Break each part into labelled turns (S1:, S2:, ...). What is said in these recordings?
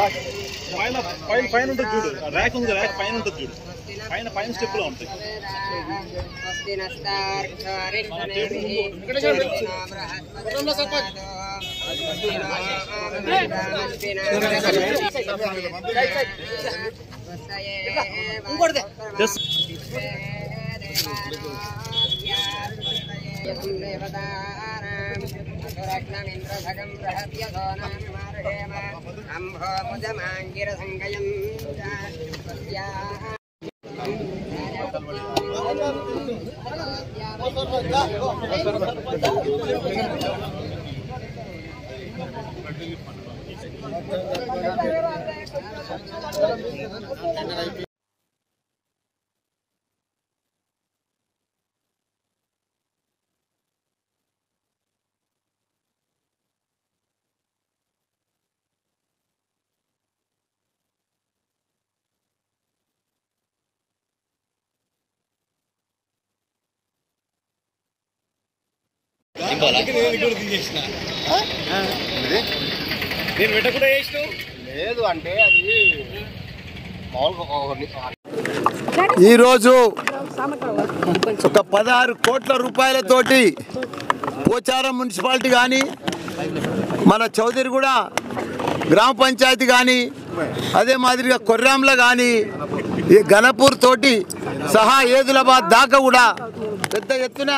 S1: పైన పైన పైన ఉంటుంది చూడు ర్యాక్ ఉంది ర్యాక్ పైన ఉంటుంది చూడు పైన పైన స్టెప్ లో ఉంటాయి నేను పెట్టకుండా చేసినావు
S2: లేదు అంటే అది మామూలుగా
S3: ఈరోజు ఒక పదహారు కోట్ల రూపాయలతోటి పోచారం మున్సిపాలిటీ కానీ మన చౌదరిగూడ గ్రామ పంచాయతీ కానీ అదే మాదిరిగా కొర్రాంల కానీ ఈ గణపూర్ తోటి సహా ఏదులాబాద్ దాకా కూడా పెద్ద ఎత్తున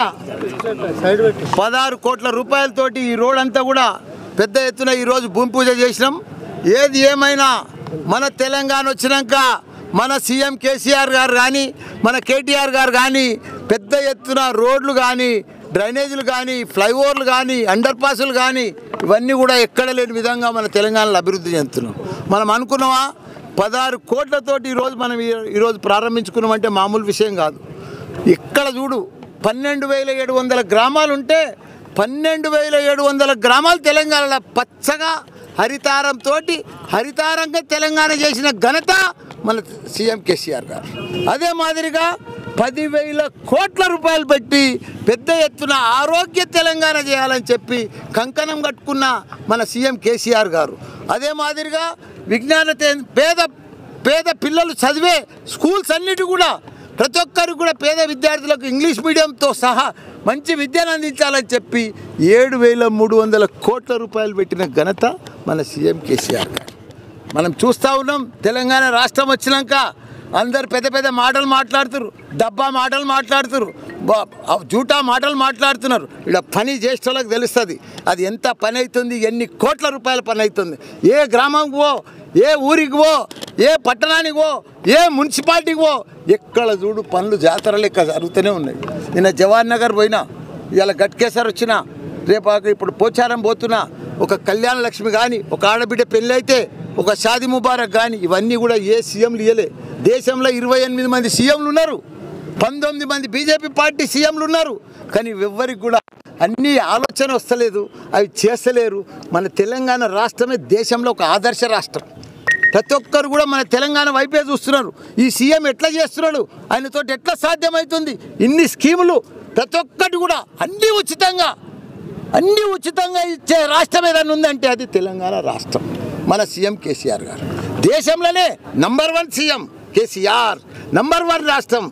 S3: పదహారు కోట్ల రూపాయలతోటి ఈ రోడ్ అంతా కూడా పెద్ద ఎత్తున ఈరోజు భూమి పూజ చేసినాం ఏది ఏమైనా మన తెలంగాణ వచ్చినాక మన సీఎం కేసీఆర్ గారు కానీ మన కేటీఆర్ గారు కానీ పెద్ద ఎత్తున రోడ్లు కానీ డ్రైనేజీలు కానీ ఫ్లైఓవర్లు కానీ అండర్ పాసులు కానీ ఇవన్నీ కూడా ఎక్కడ లేని విధంగా మన తెలంగాణలో అభివృద్ధి చెందుతున్నాం మనం అనుకున్నామా పదహారు కోట్లతోటి ఈరోజు మనం ఈ- ఈరోజు ప్రారంభించుకున్నామంటే మామూలు విషయం కాదు ఇక్కడ చూడు పన్నెండు వేల ఏడు వందల గ్రామాలు ఉంటే పన్నెండు వేల ఏడు వందల గ్రామాలు తెలంగాణలో పచ్చగా హరితారంతో హరితారంగా తెలంగాణ చేసిన ఘనత మన సీఎం కేసీఆర్ గారు అదే మాదిరిగా పదివేల కోట్ల రూపాయలు పెట్టి పెద్ద ఎత్తున ఆరోగ్య తెలంగాణ చేయాలని చెప్పి కంకణం కట్టుకున్న మన సీఎం కేసీఆర్ గారు అదే మాదిరిగా విజ్ఞాన తే- పేద పేద పిల్లలు చదివే స్కూల్స్ అన్నిటి కూడా ప్రతి ఒక్కరికి కూడా పేద విద్యార్థులకు ఇంగ్లీష్ మీడియంతో సహా మంచి విద్యను అందించాలని చెప్పి ఏడు వేల మూడు వందల కోట్ల రూపాయలు పెట్టిన ఘనత మన సీఎం కేసీఆర్ గారు మనం చూస్తూ ఉన్నాం తెలంగాణ రాష్ట్రం వచ్చినాక అందరు పెద్ద పెద్ద మాటలు మాట్లాడుతున్నారు డబ్బా మాటలు మాట్లాడుతున్నారు బా- ఆ జూటా మాటలు మాట్లాడుతున్నారు ఇక్కడ పని చేసేటోళ్ళకి తెలుస్తుంది అది ఎంత పని అవుతుంది ఎన్ని కోట్ల రూపాయల పని అవుతుంది ఏ గ్రామంకి పో ఏ ఊరికి పో ఏ పట్టణానికి పో ఏ మున్సిపాలిటీకి పో ఎక్కడ చూడు పనులు జాతర లెక్క జరుగుతూనే ఉన్నాయి నిన్న జవహర్ నగర్ పోయినా ఇవాళ గట్కేసర్ వచ్చినా రేపు ఇప్పుడు పోచారం పోతున్నా ఒక కళ్యాణ లక్ష్మి కానీ ఒక ఆడబిడ్డ పెళ్ళి అయితే ఒక షాది ముబారక్ కానీ ఇవన్నీ కూడా ఏ సీఎంలు ఇవ్వలే దేశంలో ఇరవై ఎనిమిది మంది సీఎంలు ఉన్నారు పంతొమ్మిది మంది బీజేపీ పార్టీ సీఎంలు ఉన్నారు కానీ ఎవ్వరికి కూడా అన్ని ఆలోచన వస్తలేదు అవి చేస్తలేరు మన తెలంగాణ రాష్ట్రమే దేశంలో ఒక ఆదర్శ రాష్ట్రం ప్రతి ఒక్కరు కూడా మన తెలంగాణ వైపే చూస్తున్నారు ఈ సీఎం ఎట్లా చేస్తున్నాడు ఆయనతో ఎట్లా సాధ్యమవుతుంది ఇన్ని స్కీములు ప్రతి ఒక్కటి కూడా అన్నీ ఉచితంగా అన్నీ ఉచితంగా ఇచ్చే రాష్ట్రం ఏదైనా ఉందంటే అది తెలంగాణ రాష్ట్రం మన సీఎం కేసీఆర్ గారు దేశంలోనే number one CM KCR number one రాష్ట్రం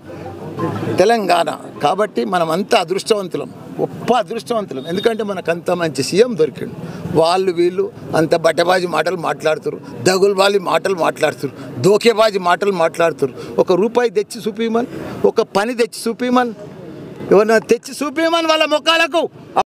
S3: తెలంగాణ కాబట్టి మనం అంత అదృష్టవంతులం గొప్ప అదృష్టవంతులం ఎందుకంటే మనకు అంత మంచి సీఎం దొరికిండు వాళ్ళు వీళ్ళు అంత బట్టబాజీ మాటలు మాట్లాడుతారు దగులుబాజీ మాటలు మాట్లాడుతారు దోకేబాజీ మాటలు మాట్లాడుతారు ఒక రూపాయి తెచ్చి చూపించమని ఒక పని తెచ్చి చూపించమని ఎవరన్నా తెచ్చి చూపించమని వాళ్ళ ముఖాలకు